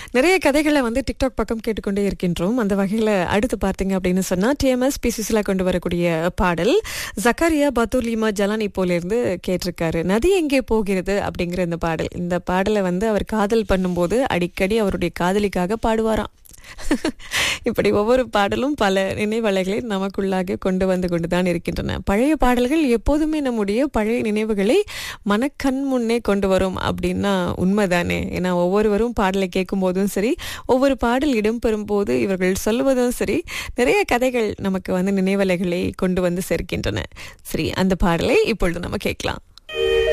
நிறைய கதைகளை வந்து டிக்டாக் பக்கம் கேட்டுக்கொண்டே இருக்கின்றோம் அந்த வகையில் அடுத்து பார்த்தீங்க அப்படின்னு சொன்னால் டிஎம்எஸ் பிசிசில கொண்டு வரக்கூடிய பாடல் ஜக்கரியா பத்துலிமா ஜலானி போலிருந்து கேட்டிருக்காரு நதி எங்கே போகிறது அப்படிங்கிற இந்த பாடல் இந்த பாடலை வந்து அவர் காதல் பண்ணும்போது அடிக்கடி அவருடைய காதலிக்காக பாடுவாராம் இப்படி ஒவ்வொரு பாடலும் பல நினைவலைகளை நமக்குள்ளாக கொண்டு வந்து கொண்டுதான் இருக்கின்றன பழைய பாடல்கள் எப்போதுமே நம்முடைய பழைய நினைவுகளை மனக்கண் முன்னே கொண்டு வரும் அப்படின்னா உண்மைதானே ஏன்னா ஒவ்வொருவரும் பாடலை கேட்கும் போதும் சரி ஒவ்வொரு பாடல் இடம்பெறும் போது இவர்கள் சொல்வதும் சரி நிறைய கதைகள் நமக்கு வந்து நினைவலைகளை கொண்டு வந்து சேர்க்கின்றன சரி அந்த பாடலை இப்பொழுது நம்ம கேட்கலாம்